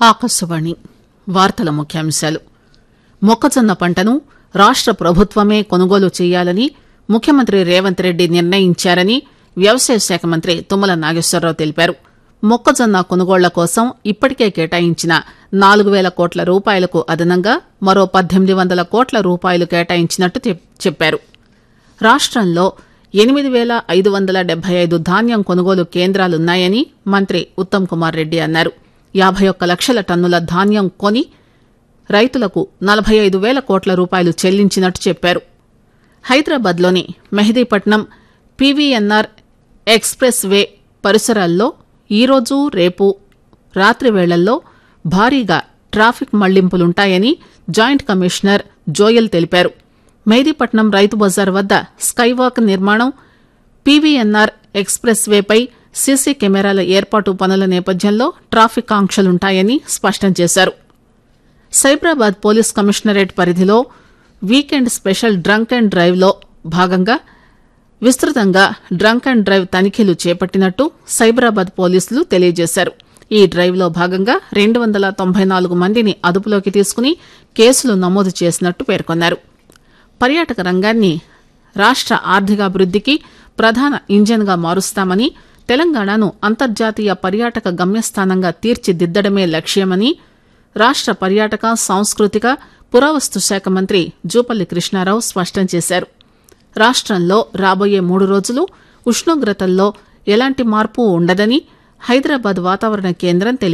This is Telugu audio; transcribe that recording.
ఆకాశవాణి వార్తల ముఖ్యాంశాలు మొక్కజొన్న పంటను రాష్ట ప్రభుత్వమే కొనుగోలు చేయాలని ముఖ్యమంత్రి రేవంత్ రెడ్డి నిర్ణయించారని వ్యవసాయ శాఖ మంత్రి తుమ్మల నాగేశ్వరరావు తెలిపారు మొక్కజొన్న కొనుగోళ్ల కోసం ఇప్పటికే కేటాయించిన నాలుగు పేల కోట్ల రూపాయలకు అదనంగా మరో పద్దెనిమిది వందల కోట్ల రూపాయలు కేటాయించినట్టు చెప్- చెప్పారు రాష్టంలో ఎనిమిది పేల ఐదు వందల డెబ్బై ఐదు ధాన్యం కొనుగోలు కేంద్రాలున్నాయని మంత్రి ఉత్తమ్ కుమార్ రెడ్డి అన్నారు యాభై ఒక్క లక్షల టన్నుల ధాన్యం కొని రైతులకు నలభై ఐదు పేల కోట్ల రూపాయలు చెల్లించినట్టు చెప్పారు హైదరాబాద్లోని మెహదీపట్నం పీవీఎన్ఆర్ ఎక్స్ప్రెస్ వే పరిసరాల్లో ఈరోజు రేపు రాత్రి వేళల్లో భారీగా ట్రాఫిక్ మళ్లింపులుంటాయని జాయింట్ కమిషనర్ జోయల్ తెలిపారు మెహదీపట్నం రైతు బజార్ వద్ద స్కైవాక్ నిర్మాణం పీవీఎన్ఆర్ ఎక్స్ప్రెస్ వేపై సీసీ కెమెరాల ఏర్పాటు పనుల నేపథ్యంలో ట్రాఫిక్ ఆంక్షలుంటాయని స్పష్టం చేశారు సైబరాబాద్ పోలీస్ కమిషనరేట్ పరిధిలో weekend special drunk and drive లో భాగంగా విస్తృతంగా డ్రంక్ అండ్ డ్రైవ్ తనిఖీలు చేపట్టినట్టు సైబరాబాద్ పోలీసులు తెలియజేశారు ఈ డ్రైవ్ లో భాగంగా రెండు వందల తొంభై నాలుగు మందిని అదుపులోకి తీసుకుని కేసులు నమోదు చేసినట్టు పేర్కొన్నారు పర్యాటక రంగాన్ని రాష్ట ఆర్థికాభివృద్దికి ప్రధాన ఇంజన్ గా మారుస్తామని తెలంగాణను అంతర్జాతీయ పర్యాటక గమ్యస్థానంగా తీర్చిదిద్దడమే లక్ష్యమని రాష్ట పర్యాటక సాంస్కృతిక పురావస్తు శాఖ మంత్రి జూపల్లి కృష్ణారావు స్పష్టం చేశారు రాష్టంలో రాబోయే మూడు రోజులు ఉష్ణోగ్రతల్లో ఎలాంటి మార్పు ఉండదని హైదరాబాద్ వాతావరణ కేంద్రం తెలిపింది